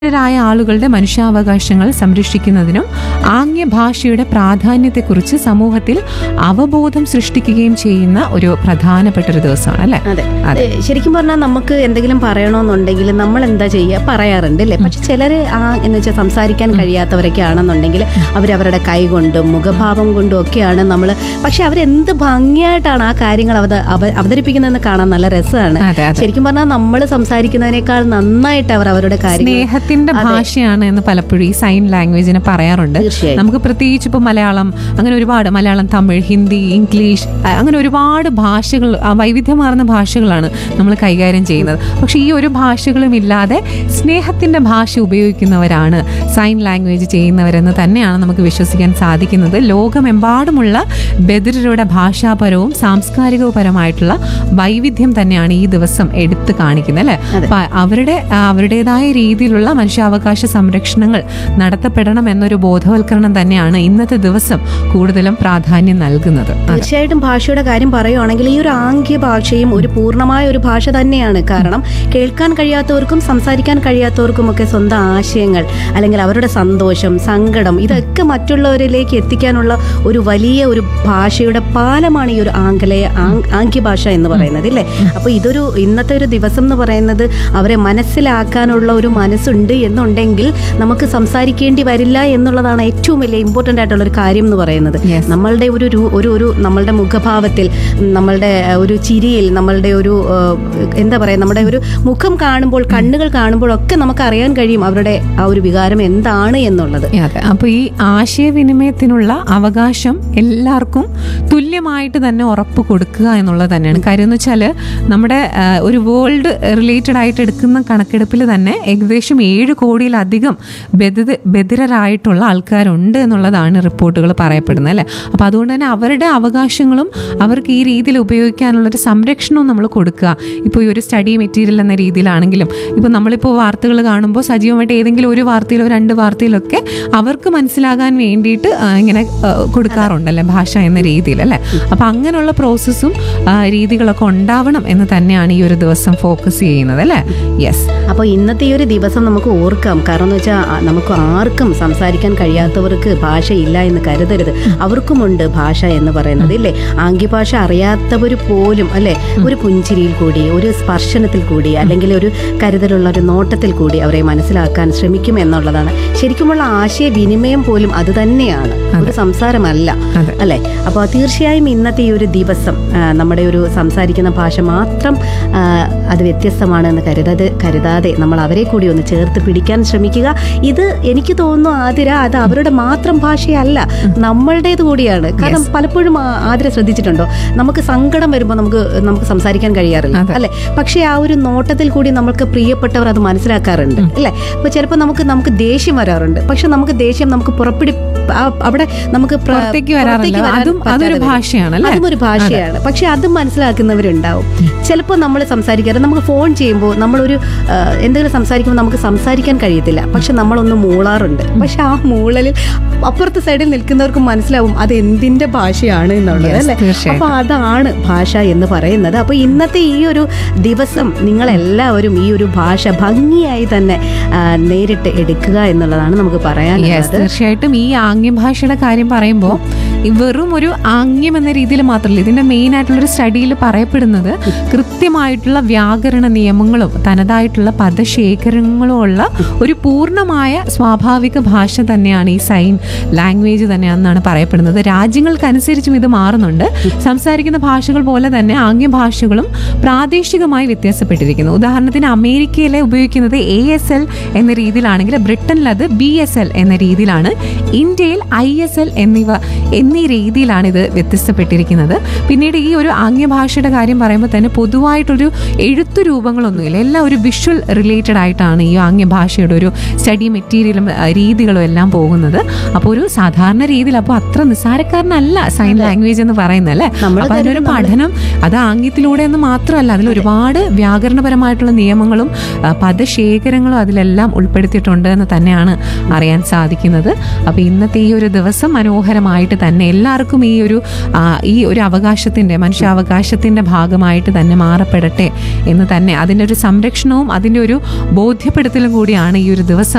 ായ ആളുകളുടെ മനുഷ്യാവകാശങ്ങൾ സംരക്ഷിക്കുന്നതിനും ആംഗ്യ ഭാഷയുടെ പ്രാധാന്യത്തെക്കുറിച്ച് സമൂഹത്തിൽ അവബോധം സൃഷ്ടിക്കുകയും ചെയ്യുന്ന ഒരു പ്രധാനപ്പെട്ട ഒരു ദിവസമാണ് അല്ലെ അതെ അതെ. ഏ, ശരിക്കും പറഞ്ഞാൽ നമുക്ക് എന്തെങ്കിലും പറയണമെന്നുണ്ടെങ്കിൽ നമ്മൾ എന്താ ചെയ്യുക പറയാറുണ്ട് അല്ലേ പക്ഷെ ചിലർ ആ എന്ന് വെച്ചാൽ സംസാരിക്കാൻ കഴിയാത്തവരൊക്കെ ആണെന്നുണ്ടെങ്കിൽ അവരവരുടെ കൈ കൊണ്ടും മുഖഭാവം കൊണ്ടും ഒക്കെയാണ് നമ്മൾ പക്ഷെ അവരെന്ത് ഭംഗിയായിട്ടാണ് ആ കാര്യങ്ങൾ അവത അവ- അവതരിപ്പിക്കുന്നതെന്ന് കാണാൻ നല്ല രസമാണ് അതെ അതെ ശരിക്കും പറഞ്ഞാൽ നമ്മൾ സംസാരിക്കുന്നതിനേക്കാൾ നന്നായിട്ട് അവർ അവരുടെ കാര്യങ്ങൾ സ്നേഹത്തിന്റെ ഭാഷയാണ് എന്ന് പലപ്പോഴും ഈ സൈൻ ലാംഗ്വേജിനെ പറയാറുണ്ട് തീർച്ചയായും നമുക്ക് പ്രത്യേകിച്ച് ഇപ്പോൾ മലയാളം അങ്ങനെ ഒരുപാട് മലയാളം തമിഴ് ഹിന്ദി ഇംഗ്ലീഷ് അ- അങ്ങനെ ഒരുപാട് ഭാഷകൾ ആ, വൈവിധ്യമാർന്ന ഭാഷകളാണ് നമ്മൾ കൈകാര്യം ചെയ്യുന്നത് പക്ഷെ ഈ ഒരു ഭാഷകളും ഇല്ലാതെ സ്നേഹത്തിന്റെ ഭാഷ ഉപയോഗിക്കുന്നവരാണ് സൈൻ ലാംഗ്വേജ് ചെയ്യുന്നവരെന്ന് തന്നെയാണ് നമുക്ക് വിശ്വസിക്കാൻ സാധിക്കുന്നത് ലോകമെമ്പാടുമുള്ള ബദിരരുടെ ഭാഷാപരവും സാംസ്കാരികപരമായിട്ടുള്ള വൈവിധ്യം തന്നെയാണ് ഈ ദിവസം എടുത്തു കാണിക്കുന്നത് അല്ലെ അതെ. അപ്പൊ അവരുടെ ആ, അവരുടേതായ രീതിയിലുള്ള മനുഷ്യാവകാശ സംരക്ഷണങ്ങൾ നടത്തപ്പെടണം എന്നൊരു ബോധവൽക്കരണം തന്നെയാണ് ഇന്നത്തെ ദിവസം കൂടുതലും പ്രാധാന്യം നൽകുന്നത് അതെ. തീർച്ചയായിട്ടും ഭാഷയുടെ കാര്യം പറയുവാണെങ്കിൽ ഈ ഒരു ആംഗ്യ ഭാഷയും ഒരു പൂർണ്ണമായ ഒരു ഭാഷ തന്നെയാണ് കാരണം കേൾക്കാൻ കഴിയാത്തവർക്കും സംസാരിക്കാൻ കഴിയാത്തവർക്കും ഒക്കെ സ്വന്തം ആശയങ്ങൾ അല്ലെങ്കിൽ അവരുടെ സന്തോഷം സങ്കടം ഇതൊക്കെ മറ്റുള്ളവരിലേക്ക് എത്തിക്കാനുള്ള ഒരു വലിയ ഒരു ഭാഷയുടെ പാലമാണ് ഈ ഒരു ആംഗലേയ ആംഗ്- ആംഗ്യ ഭാഷ എന്ന് പറയുന്നത് ഇല്ലേ അപ്പോൾ ഇതൊരു ഇന്നത്തെ ഒരു ദിവസം എന്ന് പറയുന്നത് അവരെ മനസ്സിലാക്കാനുള്ള ഒരു മനസ്സുണ്ട് എന്നുണ്ടെങ്കിൽ നമുക്ക് സംസാരിക്കേണ്ടി വരില്ല എന്നുള്ളതാണ് ഏറ്റവും വലിയ ഇമ്പോർട്ടൻ്റ് ആയിട്ടുള്ള ഒരു കാര്യം എന്ന് പറയുന്നത് Yes. നമ്മളുടെ ഒരു രു- ഒരു ഒരു നമ്മളുടെ മുഖഭാവത്തിൽ നമ്മളുടെ അഹ്, ഒരു ചിരിയിൽ നമ്മളുടെ ഒരു അഹ്, എന്താ പറയുക നമ്മുടെ ഒരു മുഖം കാണുമ്പോൾ കണ്ണുകൾ കാണുമ്പോഴൊക്കെ നമുക്ക് അറിയാൻ കഴിയും അവരുടെ ആ ഒരു വികാരം എന്താണ് എന്നുള്ളത് അതെ അപ്പൊ ഈ ആശയവിനിമയത്തിനുള്ള അവകാശം എല്ലാവർക്കും തുല്യമായിട്ട് തന്നെ ഉറപ്പ് കൊടുക്കുക എന്നുള്ളത് തന്നെയാണ് കാര്യം എന്ന് വെച്ചാൽ നമ്മുടെ ആ, ഒരു വേൾഡ് റിലേറ്റഡ് ആയിട്ട് എടുക്കുന്ന കണക്കെടുപ്പിൽ തന്നെ ഏകദേശം ഏഴ് കോടിയിലധികം ബദിത ബദിരരായിട്ടുള്ള ആൾക്കാരുണ്ട് എന്നുള്ളതാണ് റിപ്പോർട്ടുകൾ പറയപ്പെടുന്നത് അല്ലേ അപ്പോൾ അതുകൊണ്ട് തന്നെ അവരുടെ അവകാശങ്ങളും അവർക്ക് ഈ രീതിയിൽ ഉപയോഗിക്കാനുള്ളൊരു സംരക്ഷണവും നമ്മൾ കൊടുക്കുക ഇപ്പോൾ ഈ ഒരു സ്റ്റഡി മെറ്റീരിയൽ എന്ന രീതിയിലാണെങ്കിലും ഇപ്പോൾ നമ്മളിപ്പോൾ വാർത്തകൾ കാണുമ്പോൾ സജീവമായിട്ട് ഏതെങ്കിലും ഒരു വാർത്തയിലോ രണ്ട് വാർത്തയിലൊക്കെ അവർക്ക് മനസ്സിലാകാൻ വേണ്ടിയിട്ട് ആ, ഇങ്ങനെ ആ, കൊടുക്കാറുണ്ടല്ലേ ഭാഷ എന്ന രീതിയിൽ അല്ലേ അപ്പം അങ്ങനെയുള്ള പ്രോസസ്സും ആ, രീതികളൊക്കെ ഉണ്ടാവണം എന്ന് തന്നെയാണ് ഈ ഒരു ദിവസം ഫോക്കസ് ചെയ്യുന്നത് അല്ലേ യെസ് അപ്പോൾ ഇന്നത്തെ ഈ ഒരു ദിവസം നമുക്ക് ഓർക്കാം കാരണം എന്ന് വെച്ചാൽ ആ, നമുക്ക് ആർക്കും സംസാരിക്കാൻ കഴിയാത്തവർക്ക് ഭാഷയില്ല എന്ന് കരുതരുത് അവർക്കുമുണ്ട് ഭാഷ എന്ന് പറയുന്നത് ഇല്ലേ ആംഗ്യഭാഷ അറിയാത്തവർ പോലും അല്ലെ ഒരു പുഞ്ചിരിയിൽ കൂടി ഒരു സ്പർശനത്തിൽ കൂടി അല്ലെങ്കിൽ ഒരു കരുതലുള്ള ഒരു നോട്ടത്തിൽ കൂടി അവരെ മനസ്സിലാക്കാൻ ശ്രമിക്കും എന്നുള്ളതാണ് ശരിക്കുമുള്ള ആശയവിനിമയം പോലും അത് തന്നെയാണ് ഒരു സംസാരമല്ല അതെ. അല്ലെ അപ്പോൾ തീർച്ചയായും ഇന്നത്തെ ഈ ഒരു ദിവസം ആ, നമ്മുടെ ഒരു സംസാരിക്കുന്ന ഭാഷ മാത്രം ആ, അത് വ്യത്യസ്തമാണെന്ന് കരുതാതെ കരുതാതെ നമ്മൾ അവരെ കൂടി ഒന്ന് ചേർത്ത് പിടിക്കാൻ ശ്രമിക്കുക ഇത് എനിക്ക് തോന്നുന്നു ആതിര അത് അവരുടെ മാത്രം ഭാഷയല്ല നമ്മളുടേത് കൂടിയാണ് കാരണം പലപ്പോഴും ആ- ആതിര ശ്രദ്ധിച്ചിട്ടുണ്ടോ നമുക്ക് സങ്കടം വരുമ്പോൾ നമുക്ക് നമുക്ക് സംസാരിക്കാൻ കഴിയാറില്ല അതെ. അല്ലെ പക്ഷേ ആ ഒരു നോട്ടത്തിൽ കൂടി നമുക്ക് പ്രിയപ്പെട്ടവർ അത് മനസ്സിലാക്കാറുണ്ട് അല്ലെ അപ്പൊ ചിലപ്പോൾ നമുക്ക് നമുക്ക് ദേഷ്യം വരാറുണ്ട് പക്ഷെ നമുക്ക് ദേഷ്യം നമുക്ക് പുറപ്പിടി ആ- അവിടെ നമുക്ക് പ്ര- പുറത്തേക്ക് വരാറില്ല. പുറത്തേക്ക് വരാൻ അതും അതൊരു പറ്റാതെ വരും. ഭാഷയാണ് അല്ലേ? അതും ഒരു ഭാഷയാണ് പക്ഷെ അത് മനസ്സിലാക്കുന്നവരുണ്ടാവും ചിലപ്പോൾ നമ്മൾ സംസാരിക്കാറ് നമുക്ക് ഫോൺ ചെയ്യുമ്പോൾ നമ്മളൊരു ആ, എന്തെങ്കിലും സംസാരിക്കുമ്പോൾ നമുക്ക് സംസാരിക്കാൻ കഴിയത്തില്ല പക്ഷെ നമ്മളൊന്ന് മൂളാറുണ്ട് പക്ഷെ ആ മൂളലിൽ അപ്പുറത്തെ സൈഡിൽ നിൽക്കുന്നവർക്ക് മനസ്സിലാവും അത് എന്തിന്റെ ഭാഷയാണ് എന്നുള്ളത് Yes, അല്ലേ തീർച്ചയായും. അപ്പൊ അതാണ് ഭാഷ എന്ന് പറയുന്നത് അപ്പൊ ഇന്നത്തെ ഈ ഒരു ദിവസം നിങ്ങളെല്ലാവരും ഈ ഒരു ഭാഷ ഭംഗിയായി തന്നെ ആ, നേരിട്ട് എടുക്കുക എന്നുള്ളതാണ് നമുക്ക് യെസ് പറയാനുള്ളത് തീർച്ചയായിട്ടും ഈ ആംഗ്യഭാഷയുടെ കാര്യം പറയുമ്പോൾ വെറും ഒരു ആംഗ്യം എന്ന രീതിയിൽ മാത്രമല്ല ഇതിന്റെ മെയിൻ ആയിട്ടുള്ള ഒരു സ്റ്റഡിയിൽ പറയപ്പെടുന്നത് കൃത്യമായിട്ടുള്ള വ്യാകരണ നിയമങ്ങളും തനതായിട്ടുള്ള പദശേഖരങ്ങളും ഉള്ള ഒരു പൂർണ്ണമായ സ്വാഭാവിക ഭാഷ തന്നെയാണ് ഈ സൈൻ ലാംഗ്വേജ് തന്നെയാണെന്നാണ് പറയപ്പെടുന്നത് രാജ്യങ്ങൾക്കനുസരിച്ചും ഇത് മാറുന്നുണ്ട് സംസാരിക്കുന്ന ഭാഷകൾ പോലെ തന്നെ ആംഗ്യഭാഷകളും പ്രാദേശികമായി വ്യത്യാസപ്പെട്ടിരിക്കുന്നു ഉദാഹരണത്തിന് അമേരിക്കയിലെ ഉപയോഗിക്കുന്നത് എ എസ് എൽ എന്ന രീതിയിലാണെങ്കിൽ ബ്രിട്ടനിൽ അത് ബി എസ് എൽ എന്ന രീതിയിലാണ് ഇന്ത്യയിൽ ഐ എസ് എൽ എന്നിവ എന്നീ രീതിയിലാണ് ഇത് വ്യത്യസ്തപ്പെട്ടിരിക്കുന്നത് പിന്നീട് ഈ ഒരു ആംഗ്യഭാഷയുടെ കാര്യം പറയുമ്പോൾ തന്നെ പൊതുവായിട്ടൊരു എഴുത്തു രൂപങ്ങളൊന്നുമില്ല എല്ലാം ഒരു വിഷ്വൽ റിലേറ്റഡ് ആയിട്ടാണ് ഈ ആംഗ്യഭാഷയുടെ ഒരു സ്റ്റഡി മെറ്റീരിയലും ആ, രീതികളും എല്ലാം പോകുന്നത് അപ്പോൾ ഒരു സാധാരണ രീതിയിൽ അപ്പോൾ അത്ര നിസ്സാരക്കാരനല്ല സൈൻ ലാംഗ്വേജ് എന്ന് പറയുന്നത് അല്ലേ നമ്മൾ അപ്പൊ അതിനൊരു പഠനം അത് ആംഗ്യത്തിലൂടെ എന്ന് മാത്രമല്ല അതിൽ ഒരുപാട് വ്യാകരണപരമായിട്ടുള്ള നിയമങ്ങളും ആ, പദശേഖരങ്ങളും അതിലെല്ലാം ഉൾപ്പെടുത്തിയിട്ടുണ്ട് എന്ന് തന്നെയാണ് അറിയാൻ സാധിക്കുന്നത് അപ്പൊ ഇന്നത്തെ ഈ ഒരു ദിവസം മനോഹരമായിട്ട് തന്നെ എല്ലാവർക്കും ഈ ഒരു ആ, ഈ ഒരു അവകാശത്തിന്റെ മനുഷ്യാവകാശത്തിന്റെ ഭാഗമായിട്ട് തന്നെ മാറപ്പെടട്ടെ എന്ന് തന്നെ അതിൻ്റെ ഒരു സംരക്ഷണവും അതിൻ്റെ ഒരു ബോധ്യപ്പെടുത്തലും കൂടിയാണ് ഈ ഒരു ദിവസം